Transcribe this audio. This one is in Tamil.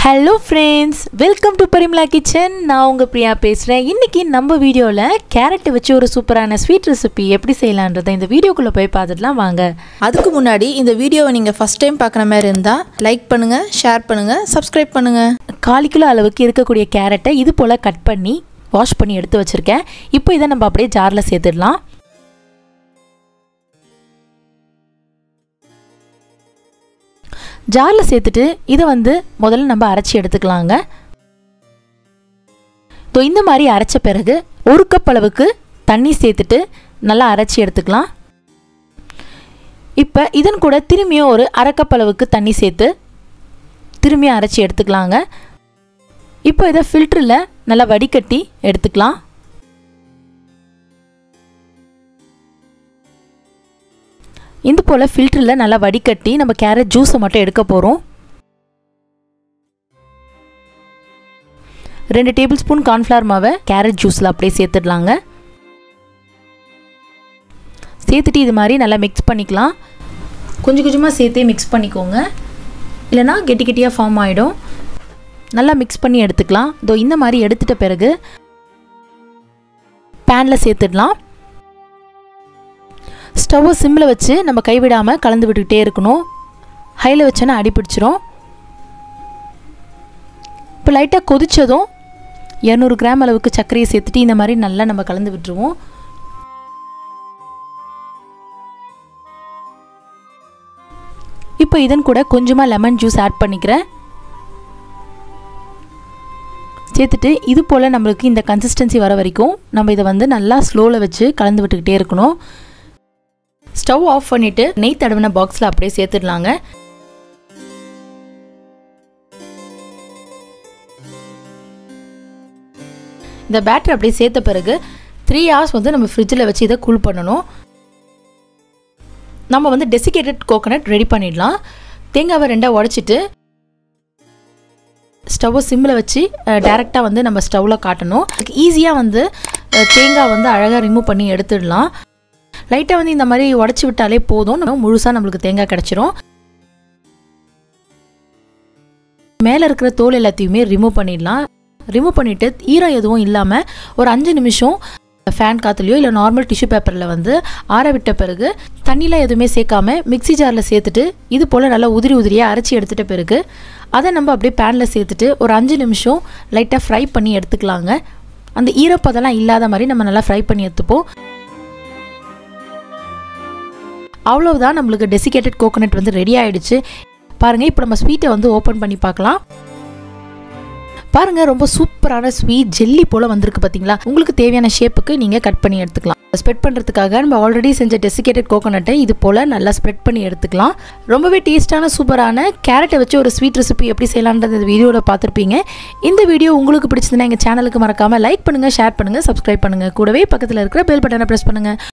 hello friends welcome to Parimala kitchen நான் உங்கள் பிரியா பேசுகிறேன் இன்றைக்கி நம்ம வீடியோவில் கேரட்டை வச்சு ஒரு சூப்பரான ஸ்வீட் ரெசிபி எப்படி செய்யலான்றதை இந்த வீடியோக்குள்ளே போய் பார்த்துட்டுலாம் வாங்க அதுக்கு முன்னாடி இந்த வீடியோவை நீங்கள் ஃபஸ்ட் டைம் பார்க்குற மாதிரி இருந்தால் லைக் பண்ணுங்கள் ஷேர் பண்ணுங்கள் சப்ஸ்கிரைப் பண்ணுங்கள் கால் கிலோ அளவுக்கு இருக்கக்கூடிய கேரட்டை இது போல் கட் பண்ணி வாஷ் பண்ணி எடுத்து வச்சுருக்கேன் இப்போ இதை நம்ம அப்படியே ஜாரில் சேர்த்துடலாம் ஜாரில் சேர்த்துட்டு இதை வந்து முதல்ல நம்ம அரைச்சி எடுத்துக்கலாங்க ஸோ இந்த மாதிரி அரைச்ச பிறகு ஒரு கப் அளவுக்கு தண்ணி சேர்த்துட்டு நல்லா அரைச்சி எடுத்துக்கலாம் இப்போ இதன் கூட திரும்பியும் ஒரு அரை கப் அளவுக்கு தண்ணி சேர்த்து திரும்பியும் அரைச்சி எடுத்துக்கலாங்க இப்போ இதை ஃபில்டரில் நல்லா வடிகட்டி எடுத்துக்கலாம் இந்த போல் ஃபில்டரில் நல்லா வடிகட்டி நம்ம கேரட் ஜூஸை மட்டும் எடுக்க போகிறோம் ரெண்டு டேபிள் ஸ்பூன் கார்ன்ஃப்ளவர் மாவை கேரட் ஜூஸில் அப்படியே சேர்த்துடலாங்க சேர்த்துட்டு இது மாதிரி நல்லா மிக்ஸ் பண்ணிக்கலாம் கொஞ்சம் கொஞ்சமாக சேர்த்தே மிக்ஸ் பண்ணிக்கோங்க இல்லைனா கெட்டி கெட்டியாக ஃபார்ம் ஆகிடும் நல்லா மிக்ஸ் பண்ணி எடுத்துக்கலாம் இதோ இந்த மாதிரி எடுத்துட்ட பிறகு பேனில் சேர்த்துடலாம் ஸ்டவ்வை சிம்மில் வச்சு நம்ம கைவிடாமல் கலந்து விட்டுக்கிட்டே இருக்கணும் ஹையில் வச்சோன்னா அடி பிடிச்சிரும் இப்போ லைட்டாக கொதித்ததும் இரநூறு கிராம் அளவுக்கு சர்க்கரையை சேர்த்துட்டு இந்த மாதிரி நல்லா நம்ம கலந்து விட்டுருவோம் இப்போ இதன் கூட கொஞ்சமாக லெமன் ஜூஸ் ஆட் பண்ணிக்கிறேன் சேர்த்துட்டு இது போல் நம்மளுக்கு இந்த கன்சிஸ்டன்சி வர வரைக்கும் நம்ம இதை வந்து நல்லா ஸ்லோவில் வச்சு கலந்து விட்டுக்கிட்டே இருக்கணும் ஸ்டவ் ஆஃப் பண்ணிவிட்டு நெய் தடவின பாக்ஸில் அப்படியே சேர்த்துடலாங்க இந்த பேட்டர் அப்படியே சேர்த்த பிறகு த்ரீ ஹவர்ஸ் வந்து நம்ம ஃப்ரிட்ஜில் வச்சு இதை கூல் பண்ணணும் நம்ம வந்து டெசிகேட்டட் கோகனட் ரெடி பண்ணிடலாம் தேங்காவை ரெண்டாக உடச்சிட்டு ஸ்டவ்வை சிம்மில் வச்சு டேரெக்டாக வந்து நம்ம ஸ்டவ்வில் காட்டணும் ஈஸியாக வந்து தேங்காய் வந்து அழகாக ரிமூவ் பண்ணி எடுத்துடலாம் லைட்டாக வந்து இந்த மாதிரி உடச்சி விட்டாலே போதும் நம்ம முழுசாக நம்மளுக்கு தேங்காய் கிடச்சிரும் மேலே இருக்கிற தோல் எல்லாத்தையுமே ரிமூவ் பண்ணிடலாம் ரிமூவ் பண்ணிவிட்டு ஈரம் எதுவும் இல்லாமல் ஒரு அஞ்சு நிமிஷம் ஃபேன் காற்றுலையோ இல்லை நார்மல் டிஷ்யூ பேப்பரில் வந்து ஆற விட்ட பிறகு தண்ணியில் எதுவுமே சேர்க்காம மிக்சி ஜாரில் சேர்த்துட்டு இது போல் நல்லா உதிரி உதிரியாக அரைச்சி எடுத்துட்ட பிறகு அதை நம்ம அப்படியே பேனில் சேர்த்துட்டு ஒரு அஞ்சு நிமிஷம் லைட்டாக ஃப்ரை பண்ணி எடுத்துக்கலாங்க அந்த ஈரப்பதெல்லாம் இல்லாத மாதிரி நம்ம நல்லா ஃப்ரை பண்ணி எடுத்துப்போம் அவ்வளவுதான் நம்மளுக்கு டெசிகேட்டட் கோகோனட் வந்து ரெடி ஆகிடுச்சு பாருங்கள் இப்போ நம்ம ஸ்வீட்டை வந்து ஓப்பன் பண்ணி பார்க்கலாம் பாருங்கள் ரொம்ப சூப்பரான ஸ்வீட் ஜெல்லி போல் வந்திருக்கு பார்த்தீங்களா உங்களுக்கு தேவையான ஷேப்புக்கு நீங்கள் கட் பண்ணி எடுத்துக்கலாம் ஸ்ப்ரெட் பண்ணுறதுக்காக நம்ம ஆல்ரெடி செஞ்ச டெசிகேட்டட் கோகோனட்டை இது போல் நல்லா ஸ்ப்ரெட் பண்ணி எடுத்துக்கலாம் ரொம்பவே டேஸ்ட்டான சூப்பரான கேரட்டை வச்சு ஒரு ஸ்வீட் ரெசிபி எப்படி செய்யலான்றது இந்த வீடியோவில் பார்த்துருப்பீங்க இந்த வீடியோ உங்களுக்கு பிடிச்சதுன்னா எங்கள் சேனலுக்கு மறக்காமல் லைக் பண்ணுங்கள் ஷேர் பண்ணுங்கள் சப்ஸ்கிரைப் பண்ணுங்கள் கூடவே பக்கத்தில் இருக்கிற பெல் பட்டனை ப்ரெஸ் பண்ணுங்கள்